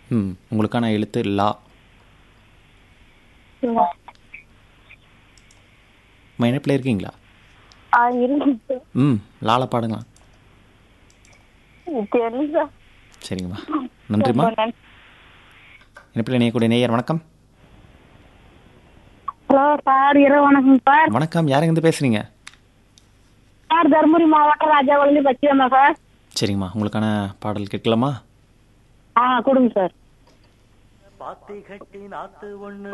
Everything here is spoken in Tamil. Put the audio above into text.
ம் உங்களுக்கான எழுத்து லா மைனப்பில் இருக்கீங்களா ஆ இருக்கு சார் ம் லால பாடுங்க தெரியல சார் சரிங்கம்மா நன்றிம்மா ரொம்ப நன்றி. இணைப்பில் இணையக்கூடிய நேயர் வணக்கம் ஹலோ சார் இரவு வணக்கம் சார் வணக்கம் யாருங்க பேசுகிறீங்க சார் தருமபுரி மாவட்டம் ராஜாவளி பச்சியம்மா சார் சரிங்கம்மா உங்களுக்கான பாடல் கேட்கலாமா ஆ கொடுங்க சார் பாத்தி கட்டி நாத்து ஒண்ணு